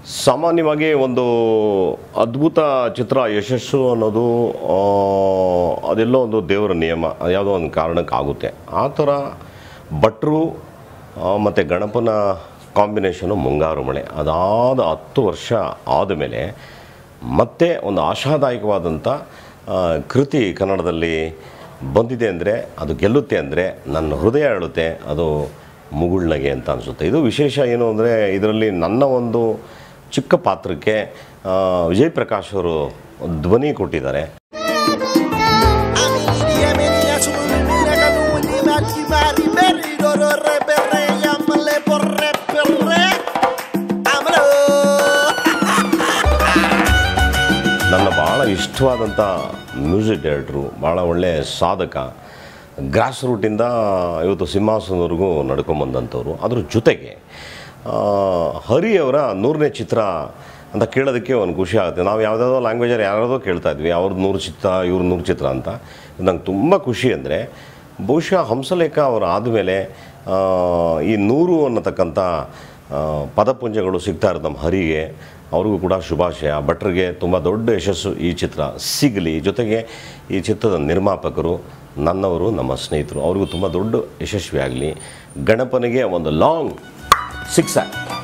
ಸಾಮಾನ್ಯವಾಗಿ ಒಂದು ಅದ್ಭುತ ಚಿತ್ರ ಯಶಸ್ಸು ಅನ್ನೋದು ಆ, ಅದೆಲ್ಲೋ ಒಂದು ದೇವರ ನಿಯಮ ಯಾವುದೋ ಒಂದು ಕಾರಣಕ್ಕೆ ಆಗುತ್ತೆ ಆ ಥರ ಭಟ್ರು ಮತ್ತು ಗಣಪನ ಕಾಂಬಿನೇಷನು ಮುಂಗಾರು ಮಳೆ ಅದಾದ ಹತ್ತು ವರ್ಷ ಆದಮೇಲೆ ಮತ್ತೆ ಒಂದು ಆಶಾದಾಯಕವಾದಂಥ ಆ, ಕೃತಿ ಕನ್ನಡದಲ್ಲಿ ಬಂದಿದೆ ಅಂದರೆ ಅದು ಗೆಲ್ಲುತ್ತೆ ಅಂದರೆ ನನ್ನ ಹೃದಯ ಹೇಳುತ್ತೆ ಅದು ಮುಗುಳ್ನಗೆ ಅಂತ ಅನಿಸುತ್ತೆ ಇದು ವಿಶೇಷ ಏನು ಅಂದರೆ ಇದರಲ್ಲಿ ನನ್ನ ಒಂದು ಚಿಕ್ಕ ಪಾತ್ರಕ್ಕೆ ಆ, ವಿಜಯ್ ಪ್ರಕಾಶ್ ಅವರು ಧ್ವನಿ ಕೊಟ್ಟಿದ್ದಾರೆ Aminiye meniye chuminiye kadumuni mati mari beri doro re bere yamale borre bere amalo ನನ್ನ ಭಾಳ ಇಷ್ಟವಾದಂಥ ಮ್ಯೂಸಿಕ್ ಡೈರೆಕ್ಟ್ರು ಭಾಳ ಒಳ್ಳೆಯ ಸಾಧಕ ಗ್ರಾಸ್ ರೂಟಿಂದ ಇವತ್ತು ಸಿಂಹಾಸನವರೆಗೂ ನಡ್ಕೊಂಬಂದಂಥವ್ರು ಅದ್ರ ಜೊತೆಗೆ ಆ, ಹರಿ ಅವರ ನೂರನೇ ಚಿತ್ರ ಅಂತ ಕೇಳೋದಕ್ಕೆ ಒಂದು ಖುಷಿ ಆಗುತ್ತೆ ನಾವು ಯಾವುದಾದ್ರೂ ಲ್ಯಾಂಗ್ವೇಜಲ್ಲಿ ಯಾರ್ಯಾವುದೋ ಕೇಳ್ತಾ ಇದ್ವಿ ಅವ್ರದ್ದು ನೂರು ಚಿತ್ರ ಇವ್ರ ನೂರು ಚಿತ್ರ ಅಂತ ನಂಗೆ ತುಂಬ ಖುಷಿ ಅಂದರೆ ಬಹುಶಃ ಹಂಸಲೇಖ ಅವರು ಆದಮೇಲೆ ಈ ನೂರು ಅನ್ನತಕ್ಕಂಥ ಆ, ಪದಪುಂಜಗಳು ಸಿಗ್ತಾ ಇರೋದು ನಮ್ಮ ಹರಿಗೆ ಅವ್ರಿಗೂ ಕೂಡ ಶುಭಾಶಯ ಭಟ್ರಿಗೆ ತುಂಬ ದೊಡ್ಡ ಯಶಸ್ಸು ಈ ಚಿತ್ರ ಸಿಗಲಿ ಜೊತೆಗೆ ಈ ಚಿತ್ರದ ನಿರ್ಮಾಪಕರು ನನ್ನವರು ನಮ್ಮ ಸ್ನೇಹಿತರು ಅವ್ರಿಗೂ ತುಂಬ ದೊಡ್ಡ ಯಶಸ್ವಿ ಆಗಲಿ ಗಣಪನಿಗೆ ಒಂದು ಲಾಂಗ್ ಸಿಕ್ಸ್